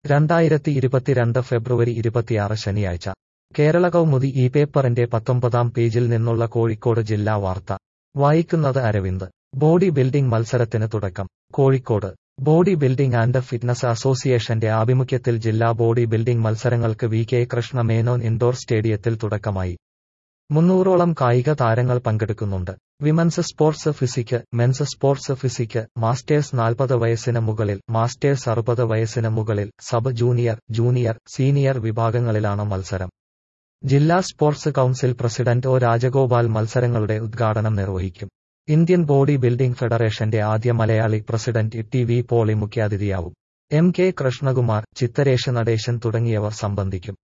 രണ്ടായിരത്തി ഇരുപത്തിരണ്ട് ഫെബ്രുവരി ഇരുപത്തിയാറ് ശനിയാഴ്ച കേരള കൗമുദി ഈ പേപ്പറിന്റെ പത്തൊമ്പതാം പേജിൽ നിന്നുള്ള കോഴിക്കോട് ജില്ലാ വാർത്ത വായിക്കുന്നത് അരവിന്ദ് ബോഡി ബിൽഡിംഗ് മത്സരത്തിന് തുടക്കം Kozhikode body building and fitness അസോസിയേഷന്റെ ആഭിമുഖ്യത്തിൽ ജില്ലാ ബോഡി ബിൽഡിംഗ് മത്സരങ്ങൾക്ക് V K Krishna Menon indoor സ്റ്റേഡിയത്തിൽ തുടക്കമായി മുന്നൂറോളം കായിക താരങ്ങൾ പങ്കെടുക്കുന്നുണ്ട് women's sports physique men's sports physique masters നാൽപ്പത് വയസ്സിന് മുകളിൽ മാസ്റ്റേഴ്സ് അറുപത് വയസ്സിന് മുകളിൽ സബ് ജൂനിയർ ജൂനിയർ സീനിയർ വിഭാഗങ്ങളിലാണ് മത്സരം ജില്ലാ sports council president O Rajagopal മത്സരങ്ങളുടെ ഉദ്ഘാടനം നിർവഹിക്കും ഇന്ത്യൻ ബോഡി ബിൽഡിംഗ് ഫെഡറേഷന്റെ ആദ്യ Malayali president T V Poly മുഖ്യാതിഥിയാവും എം കെ കൃഷ്ണകുമാർ ചിത്തരേഷ് നടേശൻ തുടങ്ങിയവർ സംബന്ധിക്കും